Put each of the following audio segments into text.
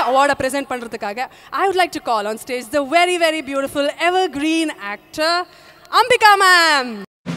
அவார்டை present பண்ணுறதுக்காக I would like to call on stage the very very beautiful evergreen actor Ambika ma'am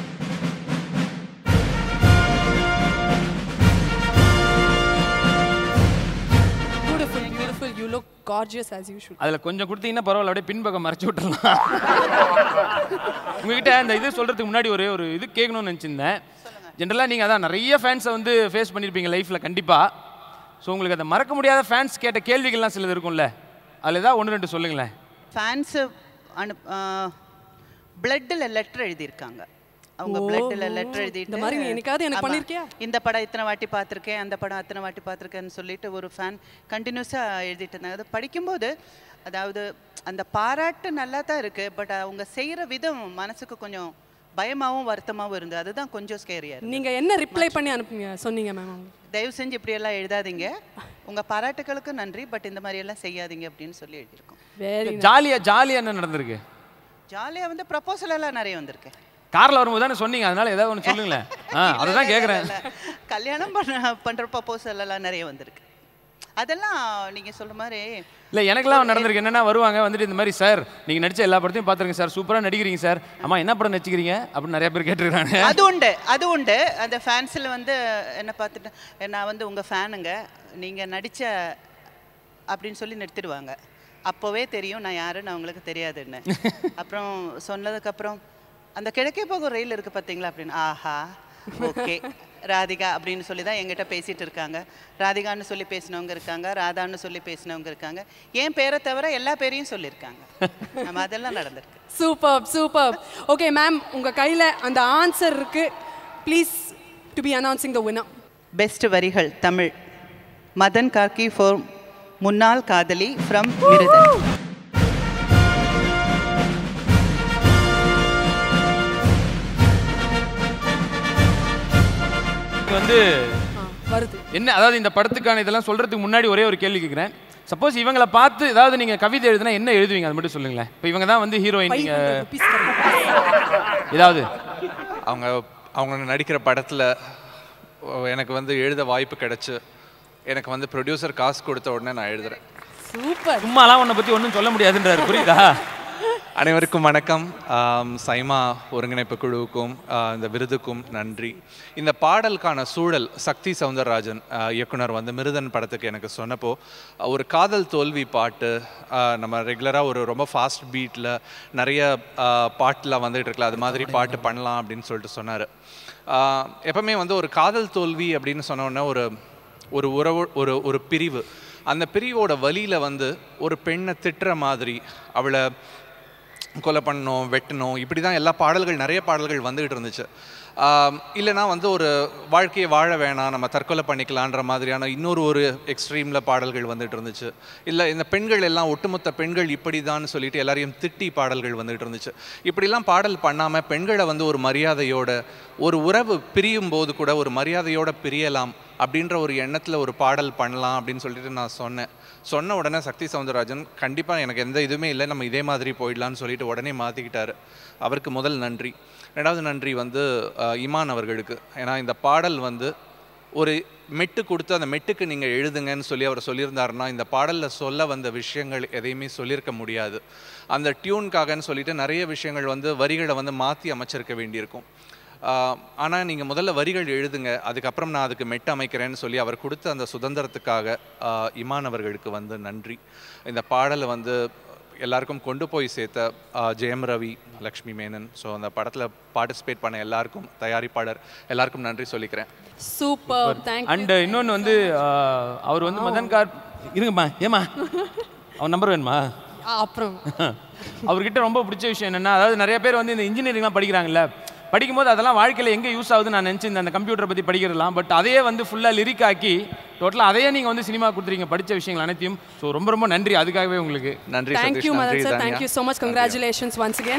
beautiful beautiful you look gorgeous as usual அதில் கொஞ்சம் கொடுத்தீங்கன்னா பரவாயில்ல அப்படியே பின்பக்கம் மறைச்சு விட்டுறலாம் உங்ககிட்ட இந்த இது சொல்கிறதுக்கு முன்னாடி ஒரே ஒரு இது கேட்கணும்னு நினச்சிருந்தேன் ஜென்ரலாக நீங்கள் அதான் நிறைய ஃபேன்ஸை வந்து ஃபேஸ் பண்ணியிருப்பீங்க லைஃப்பில் கண்டிப்பாக ஸோ உங்களுக்கு அந்த மறக்க முடியாத ஃபேன்ஸ் கேட்ட கேள்விகள்லாம் சிலது இருக்கும்ல அதில் ஏதாவது ஒன்று ரெண்டு சொல்லுங்களேன் ஃபேன்ஸு அனு பிளட்டில் லெட்டர் எழுதியிருக்காங்க அவங்க பிளட்டில் லெட்டர் எழுதிட்டு இந்த மாதிரி நீ என்னைக்காவது எனக்கு ஆமா, பண்ணிருக்கியா? இந்த படம் இத்தனை வாட்டி பார்த்துருக்கேன் அந்த படம் அத்தனை வாட்டி பார்த்துருக்கேன்னு சொல்லிட்டு ஒரு ஃபேன் கண்டினியூஸாக எழுதிட்டு இருந்தாங்க அது படிக்கும்போது அதாவது அந்த பாராட்டு நல்லா தான் இருக்குது பட் அவங்க செய்கிற விதம் மனசுக்கு கொஞ்சம் பயமாகவும் வருத்தமாகவும் இருந்தது அதுதான் கொஞ்சம் ஸ்கேரியாக இருக்கு நீங்கள் என்ன ரிப்ளை பண்ணி அனுப்புங்க சொன்னீங்க மேம் அவங்க தயவு செஞ்சு இப்படியெல்லாம் எழுதாதீங்க உங்கள் பாராட்டுகளுக்கு நன்றி பட் இந்த மாதிரியெல்லாம் செய்யாதீங்க அப்படின்னு சொல்லி எழுதியிருக்கோம் வெரி ஜாலியாக ஜாலியாக என்ன நடந்திருக்கு ஜாலியாக வந்து ப்ரப்போசல் எல்லாம் நிறைய வந்திருக்கு காரில் வரும்போது தானே சொன்னீங்க அதனால ஏதாவது ஒன்று சொல்லுங்களேன் ஆ அதை தான் கேட்குறேன் இல்ல, கல்யாணம் பண்ண பண்ற ப்ரப்போசல் எல்லாம் நிறைய வந்திருக்கு அதெல்லாம் நீங்க சொல்ற மாதிரி இல்லை எனக்கெல்லாம் நடந்திருக்கு என்னன்னா வருவாங்க வந்துட்டு இந்த மாதிரி சார் நீங்கள் நடிச்ச எல்லா படத்தையும் பார்த்துருங்க சார் சூப்பராக நடிக்கிறீங்க சார் அம்மா என்ன படம் நடிச்சிக்கிறீங்க அப்படின்னு நிறைய பேர் கேட்டிருக்காங்க அது உண்டு அது உண்டு அந்த ஃபேன்ஸில் வந்து என்ன பார்த்துட்டு நான் வந்து உங்க ஃபேனுங்க நீங்க நடிச்ச அப்படின்னு சொல்லி நிறுத்திடுவாங்க அப்போவே தெரியும் நான் யாருன்னு அவங்களுக்கு தெரியாதுன்னு அப்புறம் சொன்னதுக்கப்புறம் அந்த கிழக்கே போகும் ரயில் இருக்கு பார்த்தீங்களா அப்படின்னு ஆஹா ஓகே ராதிகா அப்படின்னு சொல்லி தான் எங்கிட்ட பேசிட்டு இருக்காங்க ராதிகான்னு சொல்லி பேசினவங்க இருக்காங்க ராதான்னு சொல்லி பேசினவங்க இருக்காங்க என் பேரை தவிர எல்லா பேரையும் சொல்லியிருக்காங்க நம்ம அதெல்லாம் நடந்திருக்கு சூப்பர் சூப்பர் ஓகே மேம் உங்க கையில அந்த ஆன்சர் இருக்கு please to be announcing the winner best வரிகள் தமிழ் மதன் கார்கி ஃபார் முன்னாள் காதலி ஃப்ரம் விருதன் இது வந்து ஆ, வருது என்ன அதாவது இந்த படத்துக்கான இதெல்லாம் சொல்றதுக்கு முன்னாடி ஒரே ஒரு கேள்வி கேட்குறேன் சப்போஸ் இவங்களை பார்த்து ஏதாவது நீங்க கவிதை எழுதுனா என்ன எழுதுவீங்க அது மட்டும் சொல்லுங்களேன் இப்போ இவங்க தான் வந்து ஹீரோயின் நீங்க rupees தரேன். ஏதாவது அவங்க அவங்க நடிக்கிற படத்தில் எனக்கு வந்து எழுத வாய்ப்பு கிடைச்சு எனக்கு வந்து ப்ரொடியூசர் காசு கொடுத்த உடனே நான் எழுதுறேன் சூப்பர் சும்மாலாம் உன்னை பத்தி ஒன்றும் சொல்ல முடியாதுன்றாரு புரியுதா அனைவருக்கும் வணக்கம் ஆம், சைமா ஒருங்கிணைப்பு குழுவுக்கும் ஆ, இந்த விருதுக்கும் நன்றி இந்த பாடலுக்கான சூழல் சக்தி சவுந்தரராஜன் ஆ, இயக்குனர் வந்து மிருதன் படத்துக்கு எனக்கு சொன்னப்போ ஆ, ஒரு காதல் தோல்வி பாட்டு ஆ, நம்ம ரெகுலராக ஒரு ரொம்ப ஃபாஸ்ட் பீட்டில் நிறைய ஆ, பாட்டுலாம் வந்துட்டு இருக்குல்ல அது மாதிரி பாட்டு பண்ணலாம் அப்படின்னு சொல்லிட்டு சொன்னார் எப்பவுமே வந்து ஒரு காதல் தோல்வி அப்படின்னு சொன்ன உடனே ஒரு ஒரு உறவு ஒரு ஒரு பிரிவு அந்த பிரிவோட வழியில் வந்து ஒரு பெண்ணை திட்டுற மாதிரி அவளை கொலை பண்ணணும் வெட்டணும் இப்படி தான் எல்லா பாடல்கள் நிறைய பாடல்கள் வந்துகிட்டு இருந்துச்சு ஆம், இல்லைனா வந்து ஒரு வாழ்க்கையை வாழ வேணாம் நம்ம தற்கொலை பண்ணிக்கலான்ற மாதிரியான இன்னொரு ஒரு எக்ஸ்ட்ரீமில் பாடல்கள் வந்துட்டு இருந்துச்சு இல்லை இந்த பெண்கள் எல்லாம் ஒட்டுமொத்த பெண்கள் இப்படி தான் சொல்லிட்டு எல்லாரையும் திட்டி பாடல்கள் வந்துட்டு இருந்துச்சு இப்படிலாம் பாடல் பண்ணாமல் பெண்களை வந்து ஒரு மரியாதையோட ஒரு உறவு பிரியும் போது கூட ஒரு மரியாதையோட பிரியலாம் அப்படின்ற ஒரு எண்ணத்தில் ஒரு பாடல் பண்ணலாம் அப்படின்னு சொல்லிட்டு நான் சொன்னேன் சொன்ன உடனே சக்தி சவுந்தரராஜன் கண்டிப்பாக எனக்கு எந்த இதுவுமே இல்லை நம்ம இதே மாதிரி போயிடலாம்னு சொல்லிட்டு உடனே மாற்றிக்கிட்டாரு அவருக்கு முதல் நன்றி ரெண்டாவது நன்றி வந்து அஹ், இமான் அவர்களுக்கு ஏன்னா இந்த பாடல் வந்து ஒரு மெட்டு கொடுத்து அந்த மெட்டுக்கு நீங்கள் எழுதுங்கன்னு சொல்லி அவர் சொல்லியிருந்தாருன்னா இந்த பாடலில் சொல்ல வந்த விஷயங்கள் எதையுமே சொல்லியிருக்க முடியாது அந்த டியூன்காகன்னு சொல்லிட்டு நிறைய விஷயங்கள் வந்து வரிகளை வந்து மாற்றி அமைச்சிருக்க வேண்டியிருக்கும் ஆனால் நீங்கள் முதல்ல வரிகள் எழுதுங்க அதுக்கப்புறம் நான் அதுக்கு மெட்டு அமைக்கிறேன்னு சொல்லி அவர் கொடுத்த அந்த சுதந்திரத்துக்காக ஆஹ், இமான் அவர்களுக்கு வந்து நன்றி இந்த பாடலை வந்து எல்லாருக்கும் கொண்டு போய் சேர்த்த ஆஹ், ஜெயம் ரவி லக்ஷ்மி மேனன் ஸோ அந்த படத்தில் பார்ட்டிசிபேட் பண்ண எல்லாருக்கும் தயாரிப்பாளர் எல்லாருக்கும் நன்றி சொல்லிக்கிறேன் சூப்பர் தேங்க் அண்ட் இன்னொன்று வந்து ஆஹ், அவர் வந்து மதன் கார் இருங்கம்மா ஏமா அவன் நம்பர் வேணுமா அப்புறம் அவர்கிட்ட ரொம்ப பிடிச்ச விஷயம் என்னன்னா அதாவது நிறைய பேர் வந்து இந்த இன்ஜினியரிங்லாம் படிக்கிறாங்கல்ல படிக்கும்போது அதெல்லாம் வாழ்க்கையில் எங்கே யூஸ் ஆகுதுன்னு நான் நினச்சி அந்த கம்ப்யூட்டரை பற்றி படிக்கிறதுலாம் பட் அதையே வந்து ஃபுல்லாக லிரிக் ஆக்கி டோட்டலாக அதையே நீங்கள் வந்து சினிமா கொடுத்துறீங்க படித்த விஷயங்கள் அனைத்தையும் ஸோ ரொம்ப ரொம்ப நன்றி அதுக்காகவே உங்களுக்கு நன்றி Thank சதீஷ் you, நன்றி Madan sir. Tania. Thank you so much. Congratulations once again.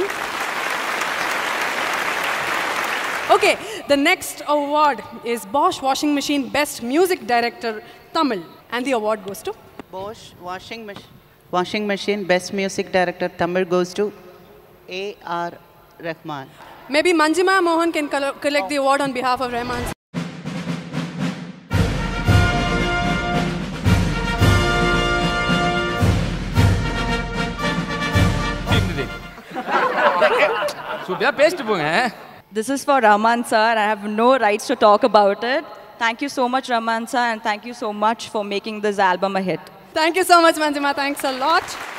Okay, the next award is Bosch Washing Machine Best Music Director Tamil. And the award goes to Bosch washing machine washing machine best music director Tamil goes to A.R. Rahman. maybe Manjima Mohan can col- collect the award on behalf of Rahman. சூப்பரா பேசிட்டு போங்க This is for Raman sir. I have no rights to talk about it. Thank you so much, Raman sir, and thank you so much for making this album a hit. Thank you so much, Manjima. Thanks a lot.